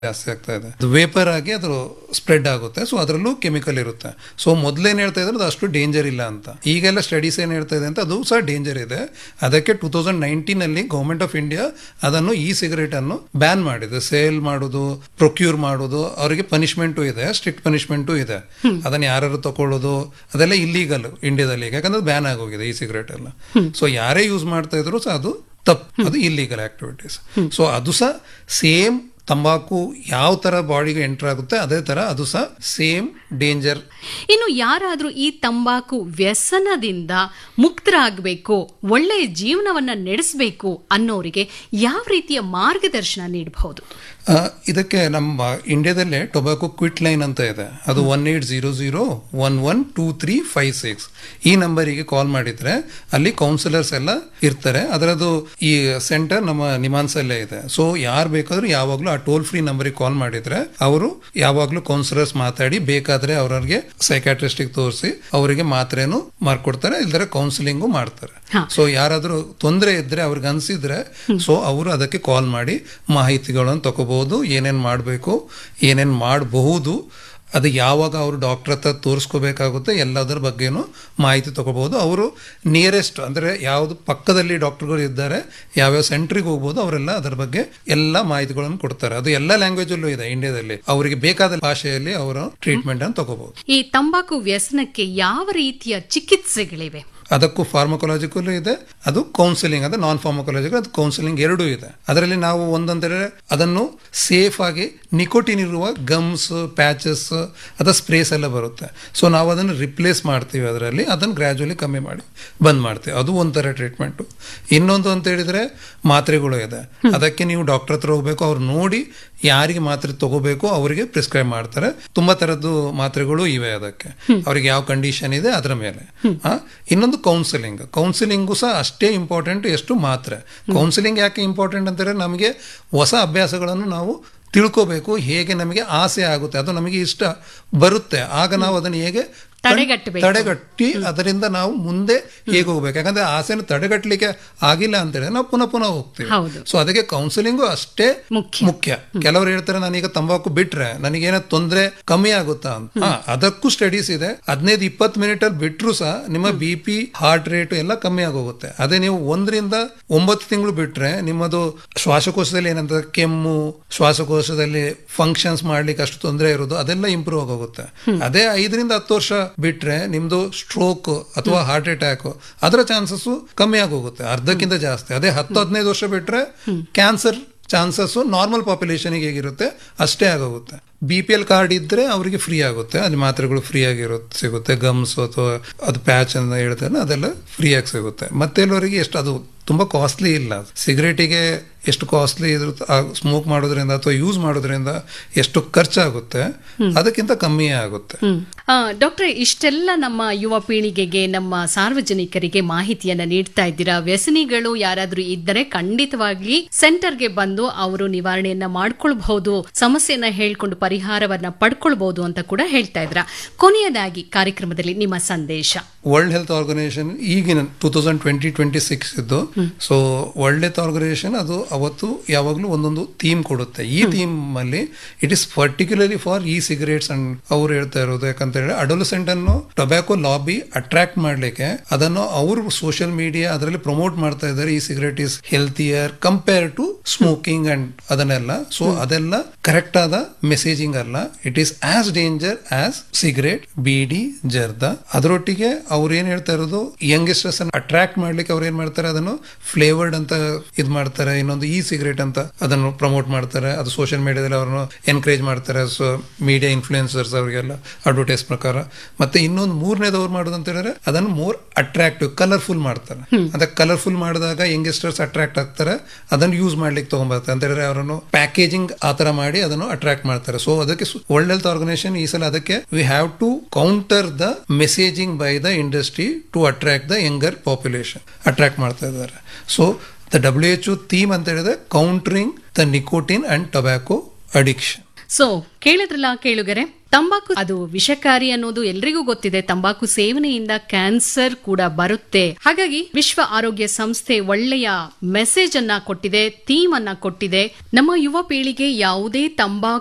ಜಾಸ್ತಿ ಆಗ್ತಾ ಇದೆ ವೇಪರ್ ಆಗಿ ಅದು ಸ್ಪ್ರೆಡ್ ಆಗುತ್ತೆ ಸೊ ಅದರಲ್ಲೂ ಕೆಮಿಕಲ್ ಇರುತ್ತೆ ಸೊ ಮೊದಲೇನು ಹೇಳ್ತಾ ಇದ್ರು ಅದು ಅಷ್ಟು ಡೇಂಜರ್ ಇಲ್ಲ ಅಂತ ಈಗೆಲ್ಲ ಸ್ಟಡೀಸ್ ಏನು ಹೇಳ್ತಾ ಇದೆ ಅಂತ ಅದು ಸಹ ಡೇಂಜರ್ ಇದೆ ಅದಕ್ಕೆ ಟೂ ತೌಸಂಡ್ ನೈನ್ಟೀನ್ ಅಲ್ಲಿ ಗೌರ್ಮೆಂಟ್ ಆಫ್ ಇಂಡಿಯಾ ಅದನ್ನು ಈ ಸಿಗರೇಟ್ ಅನ್ನು ಬ್ಯಾನ್ ಮಾಡಿದೆ ಸೇಲ್ ಮಾಡೋದು ಪ್ರೊಕ್ಯೂರ್ ಮಾಡೋದು ಅವರಿಗೆ ಪನಿಷ್ಮೆಂಟು ಇದೆ ಸ್ಟ್ರಿಕ್ಟ್ ಪನಿಷ್ಮೆಂಟು ಇದೆ ಅದನ್ನ ಯಾರು ತಗೊಳ್ಳೋದು ಅದೆಲ್ಲ ಇಲ್ಲೀಗಲ್ ಇಂಡಿಯಾದಲ್ಲಿ ಈಗ ಯಾಕಂದ್ರೆ ಬ್ಯಾನ್ ಆಗೋಗಿದೆ ಈ ಸಿಗರೇಟ್ ಎಲ್ಲ ಸೊ ಯಾರೇ ಯೂಸ್ ಮಾಡ್ತಾ ಇದ್ರು ಸಹ ಅದು ತಪ್ಪು ಅದು ಇಲ್ಲೀಗಲ್ ಆಕ್ಟಿವಿಟೀಸ್ ಸೊ ಅದು ಸಹ ಸೇಮ್ ತಂಬಾಕು ಯಾವ ತರ ಬಾಡಿಗೆ ಎಂಟರ್ ಆಗುತ್ತೆ ಅದೇ ತರ ಅದು ಸಹ ಸೇಮ್ ಡೇಂಜರ್ ಇನ್ನು ಯಾರಾದ್ರೂ ಈ ತಂಬಾಕು ವ್ಯಸನದಿಂದ ಮುಕ್ತರಾಗಬೇಕು ಒಳ್ಳೆಯ ಜೀವನವನ್ನ ನಡೆಸಬೇಕು ಅನ್ನೋರಿಗೆ ಯಾವ ರೀತಿಯ ಮಾರ್ಗದರ್ಶನ ನೀಡಬಹುದು ಆ, ಇದಕ್ಕೆ ನಮ್ಮ ಇಂಡಿಯಾದಲ್ಲೇ ಟೊಬ್ಯಾಕೊ ಕ್ವಿಟ್ ಲೈನ್ ಅಂತ ಇದೆ ಅದು one eight zero zero one one two three five six ಈ ನಂಬರಿಗೆ ಕಾಲ್ ಮಾಡಿದ್ರೆ ಅಲ್ಲಿ ಕೌನ್ಸಿಲರ್ಸ್ ಎಲ್ಲ ಇರ್ತಾರೆ ಅದರದ್ದು ಈ ಸೆಂಟರ್ ನಮ್ಮ ನಿಮಾನ್ಸಲ್ಲೇ ಇದೆ ಸೊ ಯಾರು ಬೇಕಾದ್ರೂ ಯಾವಾಗಲೂ ಆ ಟೋಲ್ ಫ್ರೀ ನಂಬರಿಗೆ ಕಾಲ್ ಮಾಡಿದ್ರೆ ಅವರು ಯಾವಾಗಲೂ ಕೌನ್ಸಿಲರ್ಸ್ ಮಾತಾಡಿ ಬೇಕಾದ್ರೆ ಅವರಿಗೆ ಸೈಕಾಟ್ರಿಸ್ಟಿಗೆ ತೋರಿಸಿ ಅವರಿಗೆ ಮಾತ್ರೆನು ಮಾಡ್ಕೊಡ್ತಾರೆ ಇಲ್ದರೆ ಕೌನ್ಸಿಲಿಂಗು ಮಾಡ್ತಾರೆ ಹಾ. ಸೊ ಯಾರಾದರೂ ತೊಂದರೆ ಇದ್ರೆ ಅವ್ರಿಗೆ ಅನ್ಸಿದ್ರೆ ಸೊ ಅವರು ಅದಕ್ಕೆ ಕಾಲ್ ಮಾಡಿ ಮಾಹಿತಿಗಳನ್ನು ತಗೋಬಹುದು ಏನೇನ್ ಮಾಡಬೇಕು ಏನೇನ್ ಮಾಡಬಹುದು ಅದು ಯಾವಾಗ ಅವರು ಡಾಕ್ಟರ್ ಹತ್ರ ತೋರಿಸ್ಕೋಬೇಕಾಗುತ್ತೆ ಎಲ್ಲದರ ಬಗ್ಗೆನೂ ಮಾಹಿತಿ ತಗೋಬಹುದು ಅವರು ನಿಯರೆಸ್ಟ್ ಅಂದ್ರೆ ಯಾವುದು ಪಕ್ಕದಲ್ಲಿ ಡಾಕ್ಟರ್ಗಳು ಇದ್ದಾರೆ ಯಾವ್ಯಾವ ಸೆಂಟ್ರಿಗೆ ಹೋಗ್ಬೋದು ಅವರೆಲ್ಲ ಅದರ ಬಗ್ಗೆ ಎಲ್ಲ ಮಾಹಿತಿಗಳನ್ನು ಕೊಡ್ತಾರೆ ಅದು ಎಲ್ಲ ಲ್ಯಾಂಗ್ವೇಜ್ ಅಲ್ಲೂ ಇದೆ ಇಂಡಿಯಾದಲ್ಲಿ ಅವರಿಗೆ ಬೇಕಾದ ಭಾಷೆಯಲ್ಲಿ ಅವರು ಟ್ರೀಟ್ಮೆಂಟ್ ಅನ್ನು ತಗೋಬಹುದು ಈ ತಂಬಾಕು ವ್ಯಸನಕ್ಕೆ ಯಾವ ರೀತಿಯ ಚಿಕಿತ್ಸೆಗಳಿವೆ ಅದಕ್ಕೂ ಫಾರ್ಮಕೊಲಾಜಿಕಲ್ ಇದೆ ಅದು ಕೌನ್ಸಿಲಿಂಗ್ ಅಂದ್ರೆ ನಾನ್ ಫಾರ್ಮಕೊಲಾಜಿಕಲ್ ಅದು ಕೌನ್ಸಿಲಿಂಗ್ ಎರಡೂ ಇದೆ ಅದರಲ್ಲಿ ನಾವು ಒಂದಂದ್ರೆ ಅದನ್ನು ಸೇಫ್ ಆಗಿ ನಿಕೋಟಿನ್ ಇರುವ ಗಮ್ಸ್ ಪ್ಯಾಚಸ್ ಅದ ಸ್ಪ್ರೇಸ್ ಎಲ್ಲ ಬರುತ್ತೆ ಸೊ ನಾವು ಅದನ್ನು ರಿಪ್ಲೇಸ್ ಮಾಡ್ತೀವಿ ಅದರಲ್ಲಿ ಅದನ್ನು ಗ್ರ್ಯಾಜುವಲಿ ಕಮ್ಮಿ ಮಾಡಿ ಬಂದ್ ಮಾಡ್ತೀವಿ ಅದು ಒಂಥರ ಟ್ರೀಟ್ಮೆಂಟು ಇನ್ನೊಂದು ಅಂತ ಹೇಳಿದ್ರೆ ಮಾತ್ರೆಗಳು ಇದೆ ಅದಕ್ಕೆ ನೀವು ಡಾಕ್ಟರ್ ಹತ್ರ ಹೋಗ್ಬೇಕು ಅವ್ರು ನೋಡಿ ಯಾರಿಗೆ ಮಾತ್ರೆ ತಗೋಬೇಕು ಅವರಿಗೆ ಪ್ರಿಸ್ಕ್ರೈಬ್ ಮಾಡ್ತಾರೆ ತುಂಬಾ ತರದ್ದು ಮಾತ್ರೆಗಳು ಇವೆ ಅದಕ್ಕೆ ಅವ್ರಿಗೆ ಯಾವ ಕಂಡೀಷನ್ ಇದೆ ಅದರ ಮೇಲೆ ಆ, ಇನ್ನೊಂದು ಕೌನ್ಸಿಲಿಂಗ್ ಕೌನ್ಸಿಲಿಂಗು ಸಹ ಅಷ್ಟೇ ಇಂಪಾರ್ಟೆಂಟ್ ಎಷ್ಟು ಮಾತ್ರೆ ಕೌನ್ಸಿಲಿಂಗ್ ಯಾಕೆ ಇಂಪಾರ್ಟೆಂಟ್ ಅಂತಂದ್ರೆ ನಮಗೆ ಹೊಸ ಅಭ್ಯಾಸಗಳನ್ನು ನಾವು ತಿಳ್ಕೋಬೇಕು ಹೇಗೆ ನಮಗೆ ಆಸೆ ಆಗುತ್ತೆ ಅದು ನಮಗೆ ಇಷ್ಟ ಬರುತ್ತೆ ಆಗ ನಾವು ಅದನ್ನು ಹೇಗೆ ತಡೆಗಟ್ಟಬೇಕು. ತಡೆಗಟ್ಟಿ ಅದರಿಂದ ನಾವು ಮುಂದೆ ಹೇಗೆ ಹೋಗ್ಬೇಕು ಯಾಕಂದ್ರೆ ಆಸೆನ ತಡೆಗಟ್ಟಲಿಕ್ಕೆ ಆಗಿಲ್ಲ ಅಂತ ಹೇಳಿದ್ರೆ ನಾವು ಪುನಃ ಪುನಃ ಹೋಗ್ತೀವಿ ಹೌದು. ಸೊ ಅದಕ್ಕೆ ಕೌನ್ಸಿಲಿಂಗು ಅಷ್ಟೇ ಮುಖ್ಯ. ಮುಖ್ಯ ಕೆಲವರು ಹೇಳ್ತಾರೆ ನಾನೀಗ ತಂಬಾಕು ಬಿಟ್ರೆ ನನಗೇನೋ ತೊಂದರೆ ಕಮ್ಮಿ ಆಗುತ್ತಾ ಅಂತ ಹಾ, ಅದಕ್ಕೂ ಸ್ಟಡೀಸ್ ಇದೆ ಹದಿನೈದು ಇಪ್ಪತ್ತು ಮಿನಿಟ್ ಅಲ್ಲಿ ಬಿಟ್ರು ಸಹ ನಿಮ್ಮ ಬಿ ಪಿ ಹಾರ್ಟ್ ರೇಟ್ ಎಲ್ಲ ಕಮ್ಮಿ ಆಗೋಗುತ್ತೆ ಅದೇ ನೀವು ಒಂದರಿಂದ ಒಂಬತ್ತು ತಿಂಗಳು ಬಿಟ್ರೆ ನಿಮ್ಮದು ಶ್ವಾಸಕೋಶದಲ್ಲಿ ಏನಂತ ಕೆಮ್ಮು ಶ್ವಾಸಕೋಶದಲ್ಲಿ ಫಂಕ್ಷನ್ಸ್ ಮಾಡ್ಲಿಕ್ಕೆ ಅಷ್ಟು ತೊಂದರೆ ಇರೋದು ಅದೆಲ್ಲ ಇಂಪ್ರೂವ್ ಆಗೋಗುತ್ತೆ ಅದೇ ಐದರಿಂದ ಹತ್ತು ವರ್ಷ ಬಿಟ್ರೆ ನಿಮ್ದು ಸ್ಟ್ರೋಕ್ ಅಥವಾ ಹಾರ್ಟ್ ಅಟ್ಯಾಕ್ ಅದರ ಚಾನ್ಸಸ್ ಕಮ್ಮಿ ಆಗೋಗುತ್ತೆ ಅರ್ಧಕ್ಕಿಂತ ಜಾಸ್ತಿ ಅದೇ ಹತ್ತು ಹದಿನೈದು ವರ್ಷ ಬಿಟ್ರೆ ಕ್ಯಾನ್ಸರ್ ಚಾನ್ಸಸ್ ನಾರ್ಮಲ್ ಪಾಪ್ಯುಲೇಷನ್ಗೆ ಹೇಗಿರುತ್ತೆ ಅಷ್ಟೇ ಆಗೋಗುತ್ತೆ ಬಿ ಪಿ ಎಲ್ ಕಾರ್ಡ್ ಇದ್ರೆ ಅವರಿಗೆ ಫ್ರೀ ಆಗುತ್ತೆ ಅಲ್ಲಿ ಮಾತ್ರೆಗಳು ಫ್ರೀ ಆಗಿರುತ್ತೆ ಸಿಗುತ್ತೆ ಗಮ್ಸ್ ಅಥವಾ ಅದು ಪ್ಯಾಚ್ ಅಂತ ಹೇಳ್ತಾರೆ ಅದೆಲ್ಲ ಫ್ರೀ ಆಗಿ ಸಿಗುತ್ತೆ ಮತ್ತೆ ಎಲ್ಲವರಿಗೆ ಎಷ್ಟು ಅದು ತುಂಬಾ ಕಾಸ್ಟ್ಲಿ ಇಲ್ಲ ಸಿಗರೇಟಿಗೆ ಎಷ್ಟು ಕಾಸ್ಟ್ಲಿ ಇದ್ರ ಸ್ಮೋಕ್ ಮಾಡೋದ್ರಿಂದ ಅಥವಾ ಯೂಸ್ ಮಾಡೋದ್ರಿಂದ ಎಷ್ಟು ಖರ್ಚಾಗುತ್ತೆ ಅದಕ್ಕಿಂತ ಕಮ್ಮಿಯೇ ಆಗುತ್ತೆ ಡಾಕ್ಟರ್ ಇಷ್ಟೆಲ್ಲ ನಮ್ಮ ಯುವ ಪೀಳಿಗೆಗೆ ನಮ್ಮ ಸಾರ್ವಜನಿಕರಿಗೆ ಮಾಹಿತಿಯನ್ನ ನೀಡ್ತಾ ಇದ್ದೀರಾ ವ್ಯಸನಿಗಳು ಯಾರಾದ್ರೂ ಇದ್ದರೆ ಖಂಡಿತವಾಗಿ ಸೆಂಟರ್ಗೆ ಬಂದು ಅವರು ನಿವಾರಣೆಯನ್ನ ಮಾಡ್ಕೊಳ್ಬಹುದು ಸಮಸ್ಯೆಯನ್ನ ಹೇಳ್ಕೊಂಡು ಪರಿಹಾರವನ್ನ ಪಡ್ಕೊಳ್ಬಹುದು ಅಂತ ಕೂಡ ಹೇಳ್ತಾ ಇದ್ರ ಕೊನೆಯದಾಗಿ ಕಾರ್ಯಕ್ರಮದಲ್ಲಿ ನಿಮ್ಮ ಸಂದೇಶ ವರ್ಲ್ಡ್ ಹೆಲ್ತ್ ಆರ್ಗನೈಸೇಷನ್ ಈಗಿನ two thousand twenty twenty six ಇದ್ದು ಸೊ ವರ್ಲ್ಡ್ ಹೆಲ್ತ್ ಆರ್ಗನೈಸೇಷನ್ ಅದು ಅವತ್ತು ಯಾವಾಗಲೂ ಒಂದೊಂದು ಥೀಮ್ ಕೊಡುತ್ತೆ ಈ ಥೀಮ್ ಅಲ್ಲಿ ಇಟ್ ಇಸ್ ಪರ್ಟಿಕ್ಯುಲರ್ಲಿ ಫಾರ್ ಈ ಸಿಗರೇಟ್ಸ್ ಅಂಡ್ ಅವ್ರು ಹೇಳ್ತಾ ಇರೋದು ಯಾಕಂತ ಹೇಳಿ ಅಡೋಲಸೆಂಟ್ ಅನ್ನು ಟೊಬ್ಯಾಕೋ ಲಾಬಿ ಅಟ್ರಾಕ್ಟ್ ಮಾಡ್ಲಿಕ್ಕೆ ಅದನ್ನು ಅವರು ಸೋಷಿಯಲ್ ಮೀಡಿಯಾ ಅದರಲ್ಲಿ ಪ್ರಮೋಟ್ ಮಾಡ್ತಾ ಇದ್ದಾರೆ ಈ cigarette is healthier compare to smoking and ಅದನ್ನೆಲ್ಲ ಸೊ ಅದೆಲ್ಲ ಕರೆಕ್ಟ್ ಆದ ಮೆಸೇಜಿಂಗ್ ಅಲ್ಲ it is as danger as cigarette beedi zarda ಅದರೊಟ್ಟಿಗೆ ಅವ್ರು ಏನ್ ಹೇಳ್ತಾ ಇರೋದು ಯಂಗ್ಸ್ಟರ್ಸ್ ಅನ್ನು ಅಟ್ರಾಕ್ಟ್ ಮಾಡ್ಲಿಕ್ಕೆ ಅವ್ರು ಏನ್ ಮಾಡ್ತಾರೆ ಅದನ್ನು ಫ್ಲೇವರ್ಡ್ ಅಂತ ಇದ್ ಮಾಡ್ತಾರೆ ಇನ್ನೊಂದು ಈ ಸಿಗರೇಟ್ ಅಂತ ಅದನ್ನು ಪ್ರಮೋಟ್ ಮಾಡ್ತಾರೆ ಅದು ಸೋಷಿಯಲ್ ಮೀಡಿಯಾದಲ್ಲಿ ಅವ್ರನ್ನು ಎನ್ಕರೇಜ್ ಮಾಡ್ತಾರೆ ಸೊ ಮೀಡಿಯಾ ಇನ್ಫ್ಲೂಯೆನ್ಸರ್ಸ್ ಅವರಿಗೆಲ್ಲ ಅಡ್ವರ್ಟೈಸ್ ಪ್ರಕಾರ ಮತ್ತೆ ಇನ್ನೊಂದು ಮೂರನೇದವ್ರು ಮಾಡೋದು ಅಂತ ಹೇಳಿದ್ರೆ ಅದನ್ನು ಮೋರ್ ಅಟ್ರಾಕ್ಟಿವ್ ಕಲರ್ಫುಲ್ ಮಾಡ್ತಾರೆ ಅದಕ್ಕೆ ಕಲರ್ಫುಲ್ ಮಾಡಿದಾಗ ಯಂಗ್ಸ್ಟರ್ಸ್ ಅಟ್ರಾಕ್ಟ್ ಆಗ್ತಾರೆ ಅದನ್ನು ಯೂಸ್ ಮಾಡ್ಲಿಕ್ಕೆ ತಗೊಂಡ್ಬರ್ತಾರೆ ಅಂತ ಹೇಳಿದ್ರೆ ಅವರನ್ನು ಪ್ಯಾಕೇಜಿಂಗ್ ಆ ತರ ಮಾಡಿ ಅದನ್ನು ಅಟ್ರಾಕ್ಟ್ ಮಾಡ್ತಾರೆ ಸೊ ಅದಕ್ಕೆ ವರ್ಲ್ಡ್ ಹೆಲ್ತ್ ಆರ್ಗನೈಸೇಷನ್ ಈ ಸಲ ಅದಕ್ಕೆ we have to counter the messaging by the industry to attract the younger population attract ಮಾಡ್ತಾ ಇದ್ದಾರೆ so the W H theme ಅಂತ ಹೇಳಿದ್ರೆ countering the nicotine and tobacco addiction so ಕೇಳಿದ್ರಲ್ಲ ಕೇಳುಗರೆ ತಂಬಾಕು ಅದು ವಿಷಕಾರಿ ಅನ್ನೋದು ಎಲ್ರಿಗೂ ಗೊತ್ತಿದೆ ತಂಬಾಕು ಸೇವನೆಯಿಂದ ಕ್ಯಾನ್ಸರ್ ಕೂಡ ಬರುತ್ತೆ ಹಾಗಾಗಿ ವಿಶ್ವ ಆರೋಗ್ಯ ಸಂಸ್ಥೆ ಒಳ್ಳೆಯ ಮೆಸೇಜ್ ಅನ್ನ ಕೊಟ್ಟಿದೆ ಥೀಮ್ ಅನ್ನ ಕೊಟ್ಟಿದೆ ನಮ್ಮ ಯುವ ಪೀಳಿಗೆ ಯಾವುದೇ ತಂಬಾಕು